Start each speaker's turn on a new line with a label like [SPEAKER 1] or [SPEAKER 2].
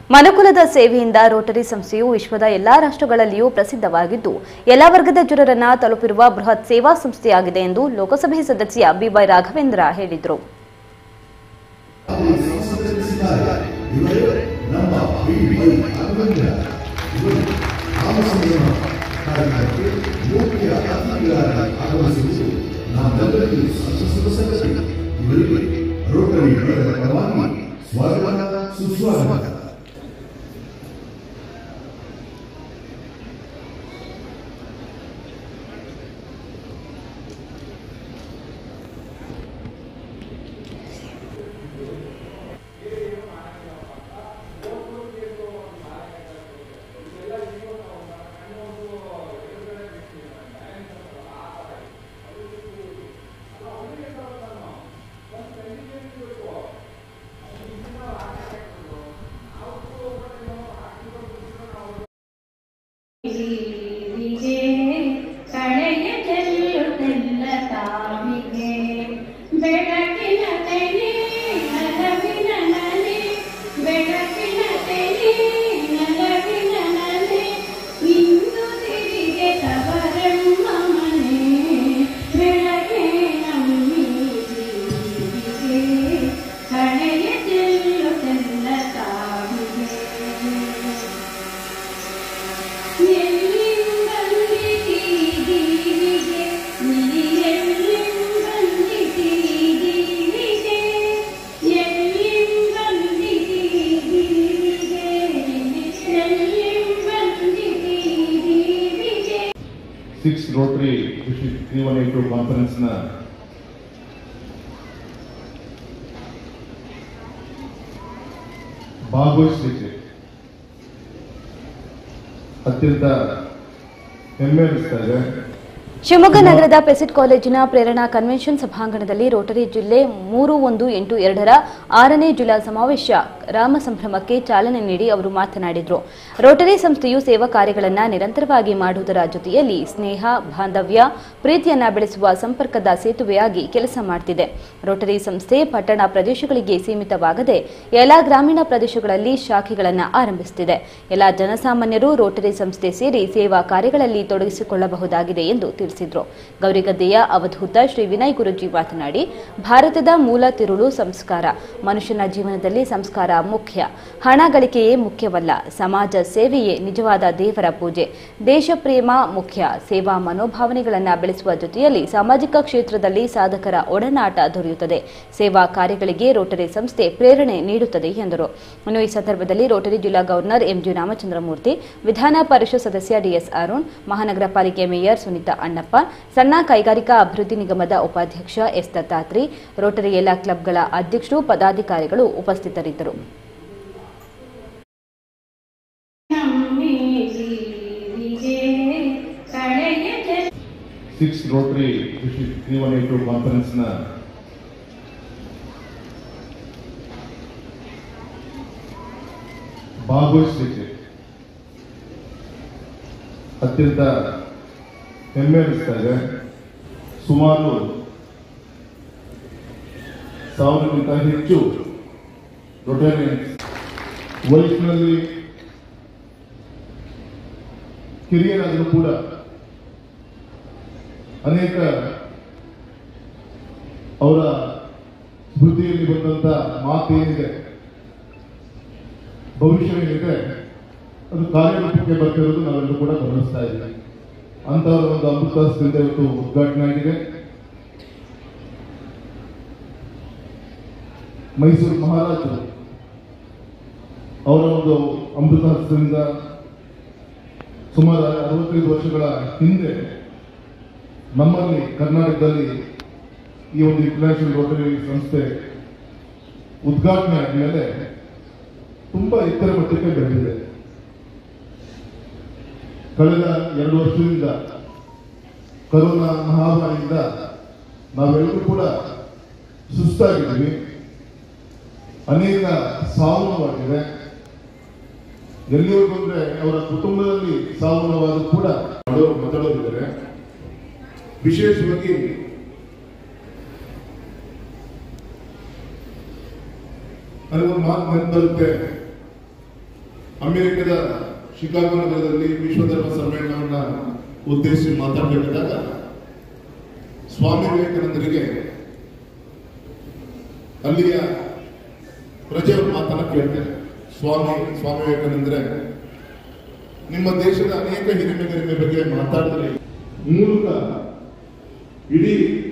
[SPEAKER 1] ಮನುಕುಲದ ಸೇವೆಯಿಂದ ರೋಟರಿ ಸಂಸ್ಥೆಯು ವಿಶ್ವದ ಎಲ್ಲಾ ರಾಷ್ಟ್ರಗಳಲ್ಲಿಯೂ ಪ್ರಸಿದ್ಧವಾಗಿದ್ದು ಎಲ್ಲ ವರ್ಗದ ಜನರನ್ನ ತಲುಪಿರುವ ಬೃಹತ್ ಸೇವಾ ಸಂಸ್ಥೆಯಾಗಿದೆ ಎಂದು ಲೋಕಸಭೆ ಸದಸ್ಯ ಬಿವೈ ರಾಘವೇಂದ್ರ ಹೇಳಿದರು
[SPEAKER 2] ಇವರೇ ನಮ್ಮ ಬಿವೈ ರಾಘವೇಂದ್ರ ಇವರು ರಾಮಸಂಗಮ ಕಾರ್ಯಕ್ರಮಕ್ಕೆ ಮುಖ್ಯ ಅತಿಥಿಗಳಾಗಿ ಆಗಮಿಸುವುದು ನಮ್ಮೆಲ್ಲರಿಗೂ ಸಂತಸದ ಸಂಗತಿ ಇವರಿಗೆ ರೋಟರಿ ಬಳಗದ ಪರವಾಗಿ ಸ್ವಾಗತ ಸುಸ್ವಾಗತ
[SPEAKER 3] ವಿಜೆ ಕಳೆಯ ಚೆಲ್ಲುತ್ತೆಲ್ಲ ತಾವಿಗೆ ಬೆಳಕಿನ ತೆನೆ ನಲವಿನ ನನೆ ಬೆಳಕಿನ ತೆನೆ ನಲವಿನ ನನೆ ಇಂದು ತಿರಿಗೆ ತವರಮ್ಮ ಮನೆ ಬೆಳಕೆ ನಮ್ಮಿ ಜೀವಿಗೆ ಕಳೆಯ ಚೆಲ್ಲುತ್ತೆಲ್ಲ ತಾವಿಗೆ
[SPEAKER 4] six rotary three one eight two ಕಾನ್ಫರೆನ್ಸ್ನ ಭಾಗವಹಿಸಲಿಕ್ಕೆ ಅತ್ಯಂತ ಹೆಮ್ಮೆ ಅನಿಸ್ತಾ ಇದೆ
[SPEAKER 1] ಶಿವಮೊಗ್ಗ ನಗರದ ಪೆಸಿಟ್ ಕಾಲೇಜಿನ ಪ್ರೇರಣಾ ಕನ್ವೆನ್ಷನ್ ಸಭಾಂಗಣದಲ್ಲಿ ರೋಟರಿ ಜಿಲ್ಲೆ ಮೂರು ಒಂದು ಎಂಟು ಎರಡರ ಆರನೇ ಜಿಲ್ಲಾ ಸಮಾವೇಶ ರಾಮ ಸಂಭ್ರಮಕ್ಕೆ ಚಾಲನೆ ನೀಡಿ ಅವರು ಮಾತನಾಡಿದರು ರೋಟರಿ ಸಂಸ್ಥೆಯು ಸೇವಾ ಕಾರ್ಯಗಳನ್ನು ನಿರಂತರವಾಗಿ ಮಾಡುವುದರ ಜೊತೆಯಲ್ಲಿ ಸ್ನೇಹ ಬಾಂಧವ್ಯ ಪ್ರೀತಿಯನ್ನ ಬೆಳೆಸುವ ಸಂಪರ್ಕದ ಸೇತುವೆಯಾಗಿ ಕೆಲಸ ಮಾಡುತ್ತಿದೆ ರೋಟರಿ ಸಂಸ್ಥೆ ಪಟ್ಟಣ ಪ್ರದೇಶಗಳಿಗೆ ಸೀಮಿತವಾಗದೆ ಎಲ್ಲ ಗ್ರಾಮೀಣ ಪ್ರದೇಶಗಳಲ್ಲಿ ಶಾಖೆಗಳನ್ನು ಆರಂಭಿಸುತ್ತಿದೆ ಎಲ್ಲ ಜನಸಾಮಾನ್ಯರು ರೋಟರಿ ಸಂಸ್ಥೆ ಸೇರಿ ಸೇವಾ ಕಾರ್ಯಗಳಲ್ಲಿ ತೊಡಗಿಸಿಕೊಳ್ಳಬಹುದಾಗಿದೆ ಎಂದು ತಿಳಿಸಿದರು ಗೌರಿಗದ್ದೆಯ ಅವಧೂತ ಶ್ರೀ ವಿನಯ್ ಗುರುಜಿ ಮಾತನಾಡಿ ಭಾರತದ ಮೂಲ ತಿರುಳು ಸಂಸ್ಕಾರ ಮನುಷ್ಯನ ಜೀವನದಲ್ಲಿ ಸಂಸ್ಕಾರ ಮುಖ್ಯ ಹಣ ಗಳಿಕೆಯೇ ಮುಖ್ಯವಲ್ಲ ಸಮಾಜ ಸೇವೆಯೇ ನಿಜವಾದ ದೇವರ ಪೂಜೆ ದೇಶ ಪ್ರೇಮ ಮುಖ್ಯ ಸೇವಾ ಮನೋಭಾವನೆಗಳನ್ನು ಬೆಳೆಸುವ ಜೊತೆಯಲ್ಲಿ ಸಾಮಾಜಿಕ ಕ್ಷೇತ್ರದಲ್ಲಿ ಸಾಧಕರ ಒಡನಾಟ ದೊರೆಯುತ್ತದೆ ಸೇವಾ ಕಾರ್ಯಗಳಿಗೆ ರೋಟರಿ ಸಂಸ್ಥೆ ಪ್ರೇರಣೆ ನೀಡುತ್ತದೆ ಎಂದರು ಇನ್ನು ಈ ಸಂದರ್ಭದಲ್ಲಿ ರೋಟರಿ ಜಿಲ್ಲಾ ಗವರ್ನರ್ ಎಂಜಿ ರಾಮಚಂದ್ರಮೂರ್ತಿ ವಿಧಾನ ಪರಿಷತ್ ಸದಸ್ಯ ಡಿಎಸ್ ಅರುಣ್ ಮಹಾನಗರ ಪಾಲಿಕೆ ಮೇಯರ್ ಸುನೀತಾ ಅಣ್ಣಪ್ಪ ಸಣ್ಣ ಕೈಗಾರಿಕಾ ಅಭಿವೃದ್ಧಿ ನಿಗಮದ ಉಪಾಧ್ಯಕ್ಷ ಎಸ್ ದತ್ತಾತ್ರಿ ರೋಟರಿ ಎಲ್ಲ ಕ್ಲಬ್ಗಳ ಅಧ್ಯಕ್ಷರು ಪದಾಧಿಕಾರಿಗಳು ಉಪಸ್ಥಿತರಿದ್ದರು
[SPEAKER 4] six rotary three one eight two ಕಾನ್ಫರೆನ್ಸ್ನ ಭಾಗವಹಿಸಲಿಕ್ಕೆ ಅತ್ಯಂತ ಹೆಮ್ಮೆ ಅನಿಸ್ತಾ ಇದೆ ಸುಮಾರು ಸಾವಿರಕ್ಕಿಂತ ಹೆಚ್ಚು ರೊಟೇರಿಯನ್ಸ್ ವಯಸ್ಸಿನಲ್ಲಿ ಕಿರಿಯರಾದರೂ ಕೂಡ ಅನೇಕ ಅವರ ಸ್ಮೃತಿಯಲ್ಲಿ ಬಂದಂತ ಮಾತೇನಿದೆ ಭವಿಷ್ಯವೇನಿದೆ ಅದು ಕಾರ್ಯರೂಪಕ್ಕೆ ಬರ್ತಿರೋದು ನಾವೆಲ್ಲರೂ ಕೂಡ ಗಮನಿಸ್ತಾ ಇದ್ದೀವಿ ಅಂತವರ ಒಂದು ಅಮೃತಾಸ್ತ್ರದಿಂದ ಇವತ್ತು ಉದ್ಘಾಟನೆ ಆಗಿದೆ ಮೈಸೂರು ಮಹಾರಾಜರು ಅವರ ಒಂದು ಅಮೃತಾಸ್ತ್ರದಿಂದ ಸುಮಾರು ಅರವತ್ತೈದು ವರ್ಷಗಳ ಹಿಂದೆ ನಮ್ಮಲ್ಲಿ ಕರ್ನಾಟಕದಲ್ಲಿ ಈ ಒಂದು ಇಂಟರ್ನ್ಯಾಷನಲ್ ರೋಟರಿ ಸಂಸ್ಥೆ ಉದ್ಘಾಟನೆ ಆದಮೇಲೆ ತುಂಬಾ ಎತ್ತರ ಮಟ್ಟಕ್ಕೆ ಬೆಳೆದಿದೆ ಕಳೆದ ಎರಡು ವರ್ಷದಿಂದ ಕರೋನಾ ಮಹಾಮಾರಿಯಿಂದ ನಾವೆಲ್ಲರೂ ಕೂಡ ಸುಸ್ತಾಗಿದ್ದೀವಿ ಅನೇಕ ಸಾವು ನೋವಾಗಿದೆ ಎಲ್ಲಿವರೆಗೂ ಅಂದ್ರೆ ಅವರ ಕುಟುಂಬದಲ್ಲಿ ಸಾವು ನೋವಾದರೂ ಕೂಡ ಮಾಡೋರು ಮಾತಾಡೋರಿದ್ದಾರೆ ವಿಶೇಷವಾಗಿ ನನಗೊಂದು ಮಾತು ನೆನಪು ಬರುತ್ತೆ ಅಮೆರಿಕದ ಶಿಕಾಗೋ ನಗರದಲ್ಲಿ ವಿಶ್ವಧರ್ಮ ಸಮ್ಮೇಳನವನ್ನ ಉದ್ದೇಶಿಸಿ ಮಾತಾಡಬೇಕಾದಾಗ ಸ್ವಾಮಿ ವಿವೇಕಾನಂದರಿಗೆ ಅಲ್ಲಿಯ ಪ್ರಜೆಯವರು ಮಾತನ್ನ ಕೇಳ್ತಾರೆ ಸ್ವಾಮಿ ಸ್ವಾಮಿ ವಿವೇಕಾನಂದರೆ ನಿಮ್ಮ ದೇಶದ ಅನೇಕ ಹಿರಿಮೆ ಗರಿಮೆ ಬಗ್ಗೆ ಮಾತಾಡಿದ್ರೆ ಮೂಲಕ ಇಡೀ